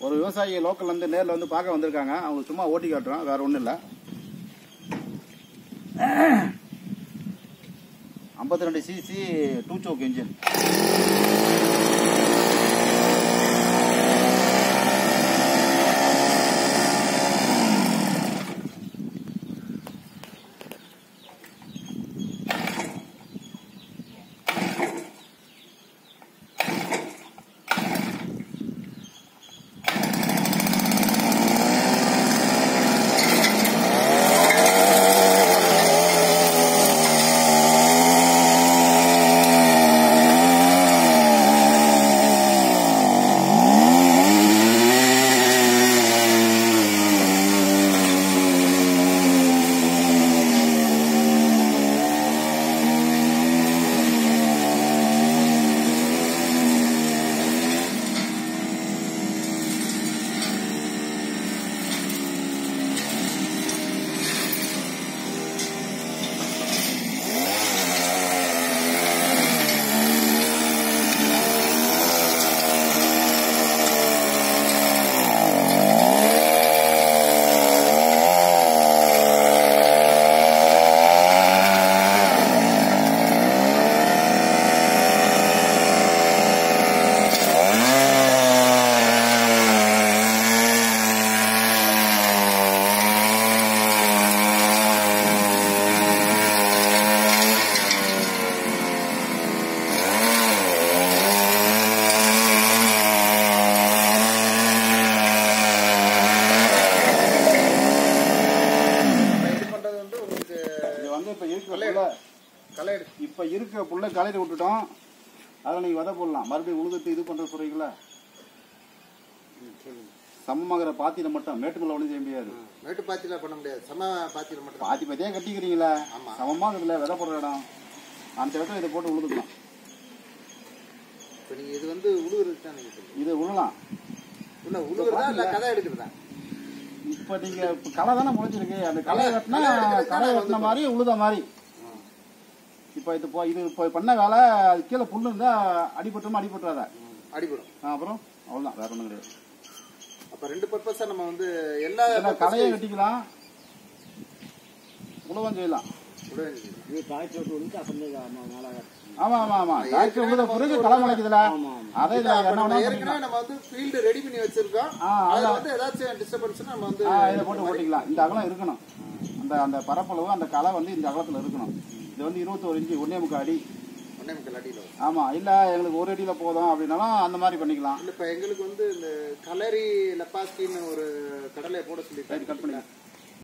ஒரு விவசாயி லோக்கல்ல இருந்து நேர்ல வந்து பார்க்க வந்திருக்காங்க அவங்க சும்மா ஓட்டி காட்டுறோம் வேற ஒண்ணும் இல்ல ஐம்பத்தி ரெண்டு சிசி டூ சோக் இன்ஜின் இது பண்றது வந்து உங்களுக்கு இது வந்து இப்ப இருக்கிற புல்ல களை எடுக்கும் இப்ப இருக்கிற புல்ல களையில விட்டுட்டோம் அதில் நீங்க விதை போடலாம் மறுபடியும் உழுதுட்டு இது பண்ற சொல்றீங்களா சமமாகிற பாத்தியில மட்டும் மேட்டுக்குள்ள ஒன்றும் செய்ய முடியாது மேட்டு பாத்தியில பண்ண முடியாது சம பாத்தியில மட்டும் தான். பாத்தி பாத்தியா கட்டிக்கிறீங்களா ஆமா. சமமா இதுல விதை போடுற இடம் அந்த இடத்துல இதை போட்டு உழுதுக்கலாம் இப்ப நீங்க இது வந்து உழுவுறதுக்கு தான் நீங்க சொல்றீங்க இது உழலாம் இல்ல உழுவுறதா இல்ல கதை எடுக்கிறதா இப்ப நீங்க இப்ப களை தானே முளைச்சிருக்கு அந்த களை களை- வெட்டினா களை எடுக்கிறது களை தானே வெட்டின வந்து மாதிரி உழுத மாதிரி இப்ப இது போ- இது இப்ப பண்ண வேலை அது கீழே புல்லு இருந்தா அடிபட்டுமா அடிபட்டுறாத அடிபடும் அப்புறம் அவ்வளவுதான் வேற ஒண்ணும் கிடையாது அப்ப ரெண்டு பர்பஸா நம்ம வந்து எல்லா இதுல purpose களையை க்கும் வெட்டிக்கலாம் உழவம் செய்யலாம் உழவு செஞ்சுக்கலாம். இது காய்ச்சி விட்டு விட்டு அப்புறம் நாளாக ஆமா ஆமா ஆமா டாக்டர் உழுத பிறகு களை முளைக்குதுல அதே இதுல அப்ப என்ன நம்ம வேணா ஏற்கனவே நம்ம வந்து ஃபீல்டு ரெடி பண்ணி வச்சிருக்கோம் ஆ, அதுல வந்து ஏதாச்சும் டிஸ்டர்பன்ஸ் நம்ம வந்து ஆ, இதை போட்டு ஓட்டிக்கலாம் இந்த அகலம் இருக்கணும் அந்த அந்த பரப்பளவு அந்த களை வந்து இந்த அகலத்துல இருக்கணும் இது வந்து இருபத்தோரு இன்ச்சு ஒன்னே முக்கால் அடி ஒன்னே முக்கால் அடியில் வரும் ஆமா இல்ல எங்களுக்கு ஒரு அடியில போதும் அப்படின்னாலும் அந்த மாதிரி பண்ணிக்கலாம் இல்ல இப்ப எங்களுக்கு வந்து இந்த கலரி லெப்பாஸ்டின்னு ஒரு கடலை போட சொல்லி சரி, கட் பண்ணிக்கலாம்